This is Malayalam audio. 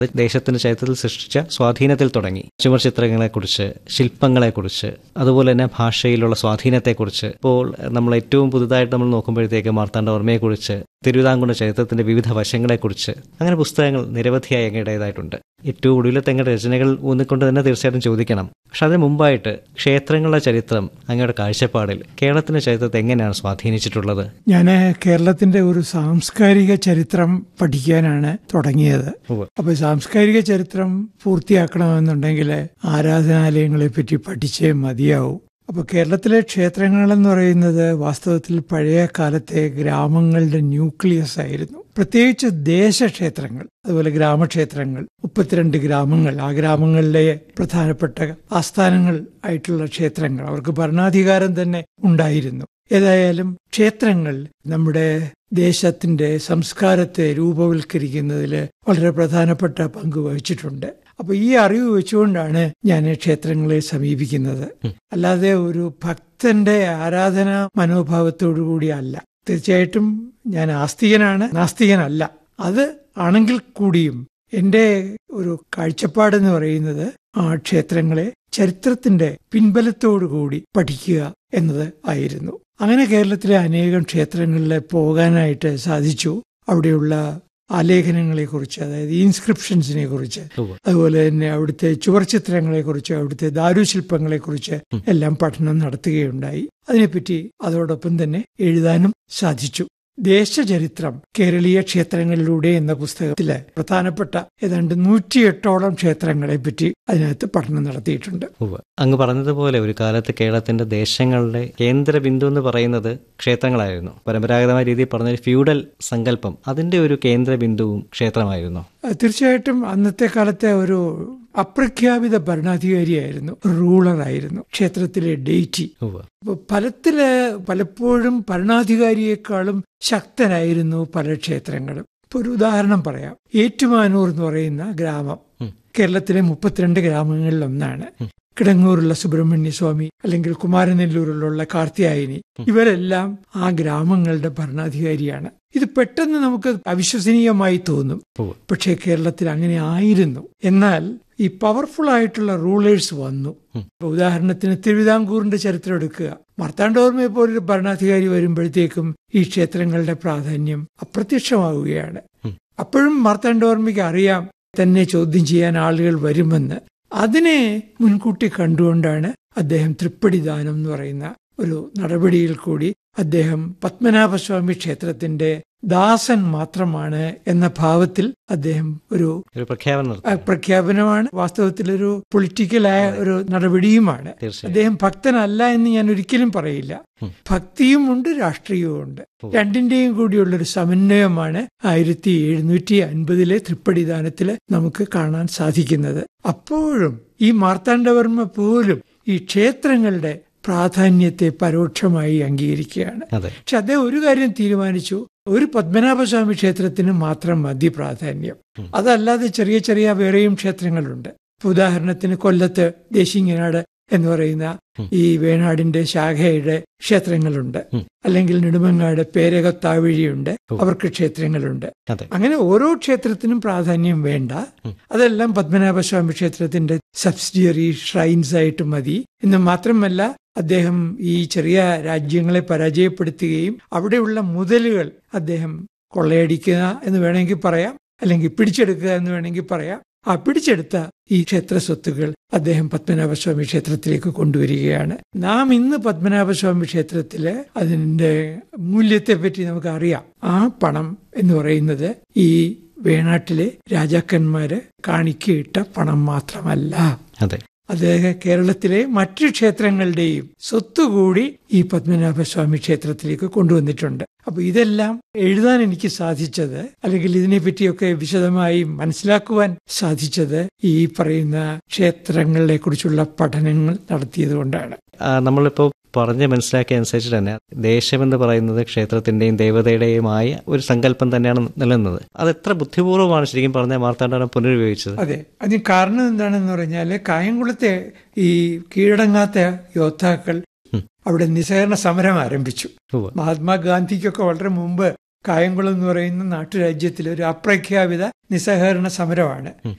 ദേശത്തിന്റെ ചരിത്രത്തിൽ സൃഷ്ടിച്ച സ്വാധീനത്തിൽ തുടങ്ങി ചുമർ ചിത്രങ്ങളെക്കുറിച്ച് ശില്പങ്ങളെക്കുറിച്ച് അതുപോലെ തന്നെ ഭാഷയിലുള്ള സ്വാധീനത്തെക്കുറിച്ച് ഇപ്പോൾ നമ്മൾ ഏറ്റവും പുതുതായിട്ട് നമ്മൾ നോക്കുമ്പോഴത്തേക്ക് മാർത്താണ്ഡവർമ്മയെക്കുറിച്ച് തിരുവിതാംകൂർ ചരിത്രത്തിന്റെ വിവിധ വശങ്ങളെക്കുറിച്ച് അങ്ങനെ പുസ്തകങ്ങൾ നിരവധിയായി അങ്ങയുടേതായിട്ടുണ്ട് ഏറ്റവും ഒടുവിലത്തെ അങ്ങയുടെ രചനകൾ ഊന്നിക്കൊണ്ട് തന്നെ തീർച്ചയായിട്ടും ചോദിക്കണം പക്ഷെ അതിന് മുമ്പായിട്ട് ക്ഷേത്രങ്ങളുടെ ചരിത്രം അങ്ങയുടെ കാഴ്ചപ്പാടിൽ കേരളത്തിന്റെ ചരിത്രത്തെ എങ്ങനെയാണ് സ്വാധീനിച്ചിട്ടുള്ളത് ഞാൻ കേരളത്തിന്റെ ഒരു സാംസ്കാരിക ചരിത്രം പഠിക്കാനാണ് തുടങ്ങിയത് ഉവ്വ്. അപ്പൊ സാംസ്കാരിക ചരിത്രം പൂർത്തിയാക്കണമെന്നുണ്ടെങ്കിൽ ആരാധനാലയങ്ങളെ പറ്റി പഠിച്ചേ മതിയാവൂ അപ്പൊ കേരളത്തിലെ ക്ഷേത്രങ്ങൾ എന്ന് പറയുന്നത് വാസ്തവത്തിൽ പഴയ കാലത്തെ ഗ്രാമങ്ങളുടെ ന്യൂക്ലിയസ് ആയിരുന്നു പ്രത്യേകിച്ച് ദേശക്ഷേത്രങ്ങൾ അതുപോലെ ഗ്രാമക്ഷേത്രങ്ങൾ മുപ്പത്തിരണ്ട് ഗ്രാമങ്ങൾ ആ ഗ്രാമങ്ങളിലെ പ്രധാനപ്പെട്ട ആസ്ഥാനങ്ങൾ ആയിട്ടുള്ള ക്ഷേത്രങ്ങൾ അവർക്ക് ഭരണാധികാരം തന്നെ ഉണ്ടായിരുന്നു ഏതായാലും ക്ഷേത്രങ്ങൾ നമ്മുടെ ദേശത്തിന്റെ സംസ്കാരത്തെ രൂപവൽക്കരിക്കുന്നതിൽ വളരെ പ്രധാനപ്പെട്ട പങ്ക് വഹിച്ചിട്ടുണ്ട് അപ്പൊ ഈ അറിവ് വെച്ചുകൊണ്ടാണ് ഞാൻ ക്ഷേത്രങ്ങളെ സമീപിക്കുന്നത് അല്ലാതെ ഒരു ഭക്തന്റെ ആരാധന മനോഭാവത്തോടു കൂടി അല്ല തീർച്ചയായിട്ടും ഞാൻ ആസ്തികനാണ് നാസ്തികനല്ല അത് ആണെങ്കിൽ കൂടിയും എന്റെ ഒരു കാഴ്ചപ്പാടെന്ന് പറയുന്നത് ആ ക്ഷേത്രങ്ങളെ ചരിത്രത്തിന്റെ പിൻബലത്തോടുകൂടി പഠിക്കുക എന്നത് ആയിരുന്നു അങ്ങനെ കേരളത്തിലെ അനേകം ക്ഷേത്രങ്ങളിൽ പോകാനായിട്ട് സാധിച്ചു അവിടെയുള്ള ആലേഖനങ്ങളെ കുറിച്ച് അതായത് ഇൻസ്ക്രിപ്ഷൻസിനെ കുറിച്ച് ഉവ്വ്. അതുപോലെ തന്നെ അവിടുത്തെ ചുവർച്ചിത്രങ്ങളെ കുറിച്ച് അവിടുത്തെ ദാരുശില്പങ്ങളെ കുറിച്ച് എല്ലാം പഠനം നടത്തുകയുണ്ടായി അതിനെപ്പറ്റി അതോടൊപ്പം തന്നെ എഴുതാനും സാധിച്ചു ദേശചരിത്രം കേരളീയ ക്ഷേത്രങ്ങളിലൂടെ എന്ന പുസ്തകത്തിലെ പ്രധാനപ്പെട്ട ഏതാണ്ട് നൂറ്റിയെട്ടോളം ക്ഷേത്രങ്ങളെ പറ്റി അതിനകത്ത് പഠനം നടത്തിയിട്ടുണ്ട് ഉവ്വ്. അങ്ങ് പറഞ്ഞതുപോലെ ഒരു കാലത്ത് കേരളത്തിന്റെ ദേശങ്ങളുടെ കേന്ദ്ര ബിന്ദു എന്ന് പറയുന്നത് ക്ഷേത്രങ്ങളായിരുന്നു പരമ്പരാഗതമായ രീതിയിൽ പറഞ്ഞ ഒരു ഫ്യൂഡൽ സങ്കല്പം അതിന്റെ ഒരു കേന്ദ്ര ബിന്ദുവും ക്ഷേത്രമായിരുന്നു അഹ് തീർച്ചയായിട്ടും അന്നത്തെ കാലത്തെ ഒരു അപ്രഖ്യാപിത ഭരണാധികാരിയായിരുന്നു റൂളറായിരുന്നു ക്ഷേത്രത്തിലെ ഡേറ്റി ഉവ്വ്. അപ്പൊ ഫലത്തില് പലപ്പോഴും ഭരണാധികാരിയെക്കാളും ശക്തനായിരുന്നു പല ക്ഷേത്രങ്ങളും ഇപ്പൊ ഒരു ഉദാഹരണം പറയാം ഏറ്റുമാനൂർ എന്ന് പറയുന്ന ഗ്രാമം ഉം. കേരളത്തിലെ മുപ്പത്തിരണ്ട് ഗ്രാമങ്ങളിൽ ഒന്നാണ് കിടങ്ങൂരുള്ള സുബ്രഹ്മണ്യ സ്വാമി അല്ലെങ്കിൽ കുമാരനെല്ലൂരിലുള്ള കാർത്തിയായനി ഇവരെല്ലാം ആ ഗ്രാമങ്ങളുടെ ഭരണാധികാരിയാണ് ഇത് പെട്ടെന്ന് നമുക്ക് അവിശ്വസനീയമായി തോന്നും ഉവ്വ്. പക്ഷേ കേരളത്തിൽ അങ്ങനെ ആയിരുന്നു എന്നാൽ ഈ പവർഫുൾ ആയിട്ടുള്ള റൂളേഴ്സ് വന്നു ഇപ്പൊ ഉദാഹരണത്തിന് തിരുവിതാംകൂറിന്റെ ചരിത്രം എടുക്കുക മാർത്താണ്ഡവർമ്മയെ പോലൊരു ഭരണാധികാരി വരുമ്പോഴത്തേക്കും ഈ ക്ഷേത്രങ്ങളുടെ പ്രാധാന്യം അപ്രത്യക്ഷമാവുകയാണ് അപ്പോഴും മാർത്താണ്ഡവർമ്മയ്ക്ക് അറിയാം തന്നെ ചോദ്യം ചെയ്യാൻ ആളുകൾ വരുമെന്ന് അതിനെ മുൻകൂട്ടി കണ്ടുകൊണ്ടാണ് അദ്ദേഹം തൃപ്പടിദാനം എന്ന് പറയുന്ന ഒരു നടപടിയിൽ കൂടി അദ്ദേഹം പത്മനാഭസ്വാമി ക്ഷേത്രത്തിന്റെ ദാസൻ മാത്രമാണ് എന്ന ഭാവത്തിൽ അദ്ദേഹം ഒരു ഒരു പ്രഖ്യാപനം നടത്തി ആ, പ്രഖ്യാപനമാണ് വാസ്തവത്തിൽ ഒരു പൊളിറ്റിക്കലായ ഒരു നടപടിയുമാണ് തീർച്ചയായും അദ്ദേഹം ഭക്തനല്ല എന്ന് ഞാൻ ഒരിക്കലും പറയില്ല ഉം. ഭക്തിയും ഉണ്ട് രാഷ്ട്രീയവും ഉണ്ട് ഉം. രണ്ടിന്റെയും കൂടിയുള്ള ഒരു സമന്വയമാണ് ആയിരത്തി എഴുന്നൂറ്റി അൻപതിലെ തൃപ്പടിദാനത്തില് നമുക്ക് കാണാൻ സാധിക്കുന്നത് അപ്പോഴും ഈ മാർത്താണ്ഡവർമ്മ പോലും ഈ ക്ഷേത്രങ്ങളുടെ പ്രാധാന്യത്തെ പരോക്ഷമായി അംഗീകരിക്കുകയാണ് അതെ പക്ഷെ അദ്ദേഹം ഒരു കാര്യം തീരുമാനിച്ചു ഒരു പത്മനാഭസ്വാമി ക്ഷേത്രത്തിന് മാത്രം മതി പ്രാധാന്യം അതല്ലാതെ ചെറിയ ചെറിയ വേറെയും ക്ഷേത്രങ്ങളുണ്ട് ഇപ്പൊ ഉദാഹരണത്തിന് കൊല്ലത്ത് ദേശിങ്ങനാട് എന്ന് പറയുന്ന ഈ വേണാടിന്റെ ശാഖയുടെ ക്ഷേത്രങ്ങളുണ്ട് ഉം. അല്ലെങ്കിൽ നെടുമങ്ങാട് പേരകത്താവഴിയുണ്ട് അവർക്ക് ക്ഷേത്രങ്ങളുണ്ട് അതെ അങ്ങനെ ഓരോ ക്ഷേത്രത്തിനും പ്രാധാന്യം വേണ്ട അതെല്ലാം പത്മനാഭസ്വാമി ക്ഷേത്രത്തിന്റെ സബ്സിഡിയറി ഷ്രൈൻസ് ആയിട്ട് മതി എന്ന് മാത്രമല്ല അദ്ദേഹം ഈ ചെറിയ രാജ്യങ്ങളെ പരാജയപ്പെടുത്തുകയും അവിടെയുള്ള മുതലുകൾ അദ്ദേഹം കൊള്ളയടിക്കുക എന്ന് വേണമെങ്കിൽ പറയാം അല്ലെങ്കിൽ പിടിച്ചെടുക്കുക എന്ന് വേണമെങ്കിൽ പറയാം ആ പിടിച്ചെടുത്ത ഈ ക്ഷേത്ര സ്വത്തുകൾ അദ്ദേഹം പത്മനാഭസ്വാമി ക്ഷേത്രത്തിലേക്ക് കൊണ്ടുവരികയാണ് നാം ഇന്ന് പത്മനാഭസ്വാമി ക്ഷേത്രത്തില് അതിന്റെ മൂല്യത്തെ പറ്റി നമുക്ക് അറിയാം ആ പണം എന്ന് പറയുന്നത് ഈ വേണാട്ടിലെ രാജാക്കന്മാര് കാണിക്കയിട്ട പണം മാത്രമല്ല അതെ അത് കേരളത്തിലെ മറ്റു ക്ഷേത്രങ്ങളുടെയും സ്വത്തുകൂടി ഈ പത്മനാഭസ്വാമി ക്ഷേത്രത്തിലേക്ക് കൊണ്ടുവന്നിട്ടുണ്ട് അപ്പൊ ഇതെല്ലാം എഴുതാൻ എനിക്ക് സാധിച്ചത് അല്ലെങ്കിൽ ഇതിനെപ്പറ്റിയൊക്കെ വിശദമായി മനസ്സിലാക്കുവാൻ സാധിച്ചത് ഈ പറയുന്ന ക്ഷേത്രങ്ങളെ കുറിച്ചുള്ള പഠനങ്ങൾ നടത്തിയത് കൊണ്ടാണ് ആ, നമ്മളിപ്പോൾ പറഞ്ഞ് മനസ്സിലാക്കിയ അനുസരിച്ച് തന്നെ ദേശമെന്ന് പറയുന്നത് ക്ഷേത്രത്തിന്റെയും ദേവതയുടെയുമായ ഒരു സങ്കല്പം തന്നെയാണ് നിലനിന്നത് അത് എത്ര ബുദ്ധിപൂർവ്വമാണ് ശരിക്കും പറഞ്ഞ മാർത്താണ്ഡവൻ പുനരുപയോഗിച്ചത് അതെ അതിന് കാരണം എന്താണെന്ന് പറഞ്ഞാല് കായംകുളത്തെ ഈ കീഴടങ്ങാത്ത യോദ്ധാക്കൾ അവിടെ നിസ്സഹകരണ സമരം ആരംഭിച്ചു ഉവ്വ്. മഹാത്മാഗാന്ധിക്കൊക്കെ വളരെ മുമ്പ് കായംകുളം എന്ന് പറയുന്ന നാട്ടുരാജ്യത്തിൽ ഒരു അപ്രഖ്യാപിത നിസ്സഹകരണ സമരമാണ്